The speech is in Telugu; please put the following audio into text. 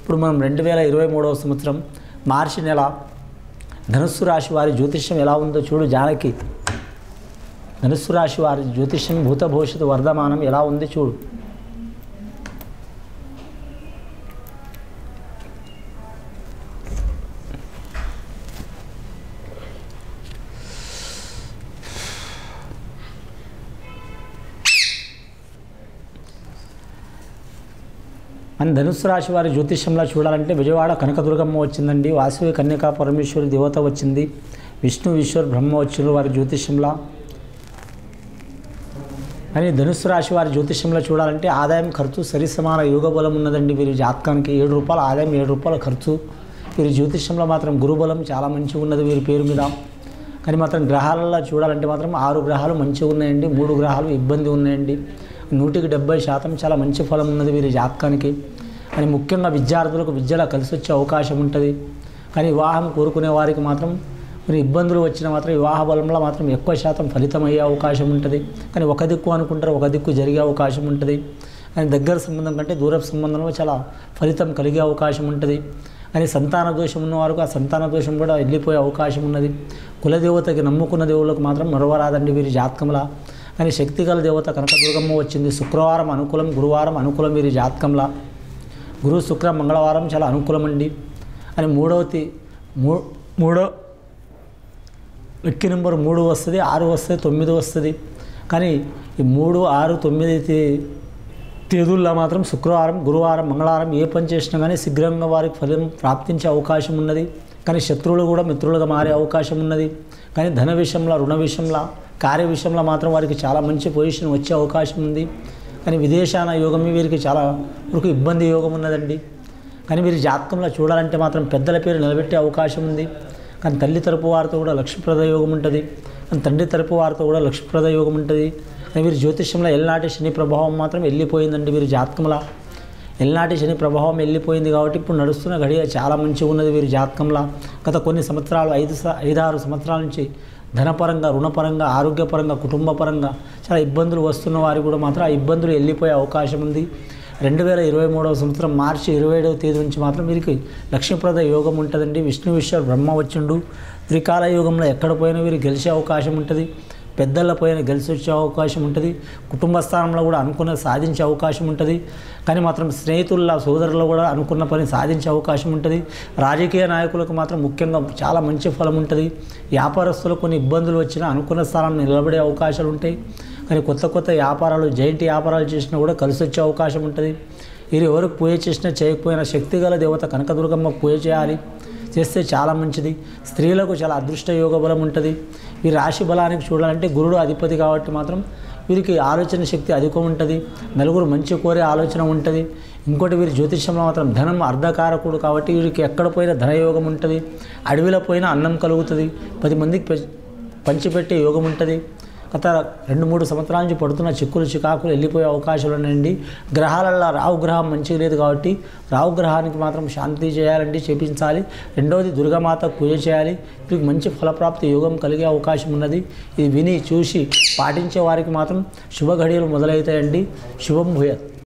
ఇప్పుడు మనం రెండు వేల ఇరవై మూడవ సంవత్సరం మార్చి నెల ధనుస్సు రాశి వారి జ్యోతిష్యం ఎలా ఉందో చూడు జానకి ధనుస్సు రాశి వారి జ్యోతిష్యం భూత భవిష్యత్తు వర్ధమానం ఎలా ఉంది చూడు మన ధనుస్సు రాశి వారి జ్యోతిష్యంలో చూడాలంటే విజయవాడ కనకదుర్గమ్మ వచ్చిందండి వాసవి కన్యకా పరమేశ్వరి దేవత వచ్చింది విష్ణు ఈశ్వర్ బ్రహ్మ వచ్చిండ్రు వారి జ్యోతిష్యంలో అని ధనుస్సు రాశి వారి జ్యోతిష్యంలో చూడాలంటే ఆదాయం ఖర్చు సరి సమాన యోగ బలం ఉన్నదండి వీరి జాతకానికి ఏడు రూపాయల ఆదాయం ఏడు రూపాయల ఖర్చు వీరి జ్యోతిష్యంలో మాత్రం గురుబలం చాలా మంచిగా ఉన్నది వీరి పేరు మీద కానీ మాత్రం గ్రహాలలో చూడాలంటే మాత్రం ఆరు గ్రహాలు మంచిగా ఉన్నాయండి మూడు గ్రహాలు ఇబ్బంది ఉన్నాయండి నూటికి డెబ్బై శాతం చాలా మంచి ఫలం ఉన్నది వీరి జాతకానికి అని ముఖ్యంగా విద్యార్థులకు విద్యలో కలిసి వచ్చే అవకాశం ఉంటుంది కానీ వివాహం కోరుకునే వారికి మాత్రం మరి ఇబ్బందులు వచ్చిన మాత్రం వివాహ బలంలో మాత్రం ఎక్కువ శాతం ఫలితం అయ్యే అవకాశం ఉంటుంది కానీ ఒక దిక్కు అనుకుంటారు ఒక దిక్కు జరిగే అవకాశం ఉంటుంది కానీ దగ్గర సంబంధం కంటే దూర సంబంధంలో చాలా ఫలితం కలిగే అవకాశం ఉంటుంది కానీ సంతాన దోషం ఉన్న వారికి ఆ సంతాన దోషం కూడా వెళ్ళిపోయే అవకాశం ఉన్నది కులదేవతకి నమ్ముకున్న దేవుళ్ళకు మాత్రం మరవరాదండి వీరి జాతకంలా కానీ శక్తిగల దేవత కనకదుర్గమ్మ వచ్చింది శుక్రవారం అనుకూలం గురువారం అనుకూలం వీరి జాతకంలా గురు శుక్ర మంగళవారం చాలా అనుకూలం అండి అని మూడవది మూ మూడో లక్కీ నెంబర్ మూడు వస్తుంది ఆరు వస్తుంది తొమ్మిది వస్తుంది కానీ ఈ మూడు ఆరు తొమ్మిది తే- తేదీల్లో మాత్రం శుక్రవారం గురువారం మంగళవారం ఏ పని చేసినా కానీ శీఘ్రంగా వారికి ఫలితం ప్రాప్తించే అవకాశం ఉన్నది కానీ శత్రువులు కూడా మిత్రులుగా మారే అవకాశం ఉన్నది కానీ ధన విషయంలో రుణ విషయంలో కార్య విషయంలో మాత్రం వారికి చాలా మంచి పొజిషన్ వచ్చే అవకాశం ఉంది కానీ విదేశాన యోగం వీరికి చాలా వరకు ఇబ్బంది యోగం ఉన్నదండి కానీ వీరి జాతకంలో చూడాలంటే మాత్రం పెద్దల పేరు నిలబెట్టే అవకాశం ఉంది కానీ తల్లి తరపు వారితో కూడా లక్ష్మీప్రద యోగం ఉంటుంది కానీ తండ్రి తరపు వారితో కూడా లక్ష్మీప్రద యోగం ఉంటుంది కానీ వీరి జ్యోతిష్యంలో ఎల్నాటి శని ప్రభావం మాత్రం వెళ్ళిపోయిందండి వీరి జాతకంలో ఎల్నాటి శని ప్రభావం వెళ్ళిపోయింది కాబట్టి ఇప్పుడు నడుస్తున్న గడియ చాలా మంచిగా ఉన్నది వీరి జాతకంలో గత కొన్ని సంవత్సరాలు ఐదు స- ఐదారు సంవత్సరాల నుంచి ధనపరంగా రుణపరంగా ఆరోగ్యపరంగా కుటుంబపరంగా చాలా ఇబ్బందులు వస్తున్న వారు కూడా మాత్రం ఆ ఇబ్బందులు వెళ్ళిపోయే అవకాశం ఉంది రెండు వేల ఇరవై మూడవ సంవత్సరం మార్చి ఇరవై ఏడవ తేదీ నుంచి మాత్రం వీరికి లక్ష్మీప్రద యోగం ఉంటుందండి విష్ణు విశ్వ బ్రహ్మ వచ్చిండు త్రికాల యోగంలో ఎక్కడ పోయినా వీరు గెలిచే అవకాశం ఉంటుంది పెద్దల పైన గెలిచి వచ్చే అవకాశం ఉంటుంది కుటుంబ స్థానంలో కూడా అనుకున్న సాధించే అవకాశం ఉంటుంది కానీ మాత్రం స్నేహితుల సోదరులు కూడా అనుకున్న పని సాధించే అవకాశం ఉంటుంది రాజకీయ నాయకులకు మాత్రం ముఖ్యంగా చాలా మంచి ఫలం ఉంటుంది వ్యాపారస్తులకు కొన్ని ఇబ్బందులు వచ్చినా అనుకున్న స్థానాన్ని నిలబడే అవకాశాలు ఉంటాయి కానీ కొత్త కొత్త వ్యాపారాలు జైంట్ వ్యాపారాలు చేసినా కూడా కలిసి వచ్చే అవకాశం ఉంటుంది వీరు ఎవరికి పూజ చేసినా చేయకపోయినా శక్తిగల దేవత కనకదుర్గమ్మ పూజ చేయాలి చేస్తే చాలా మంచిది స్త్రీలకు చాలా అదృష్ట యోగ బలం ఉంటుంది ఈ రాశి బలానికి చూడాలంటే గురుడు అధిపతి కాబట్టి మాత్రం వీరికి ఆలోచన శక్తి అధికం ఉంటుంది నలుగురు మంచి కోరే ఆలోచన ఉంటుంది ఇంకోటి వీరి జ్యోతిష్యంలో మాత్రం ధనం అర్ధకారకుడు కాబట్టి వీరికి ఎక్కడ పోయినా ధనయోగం ఉంటుంది అడవిలో పోయినా అన్నం కలుగుతుంది పది మందికి పె- పంచిపెట్టే యోగం ఉంటుంది గత రెండు మూడు సంవత్సరాల నుంచి పడుతున్న చిక్కులు చికాకులు వెళ్ళిపోయే అవకాశాలు ఉన్నాయండి గ్రహాలలో రావు గ్రహం మంచిగా లేదు కాబట్టి రావు గ్రహానికి మాత్రం శాంతి చేయాలండి చేపించాలి రెండవది దుర్గామాత పూజ చేయాలి వీరికి మంచి ఫలప్రాప్తి యోగం కలిగే అవకాశం ఉన్నది ఇది విని చూసి పాటించే వారికి మాత్రం శుభ ఘడియలు మొదలవుతాయండి శుభం భూయత్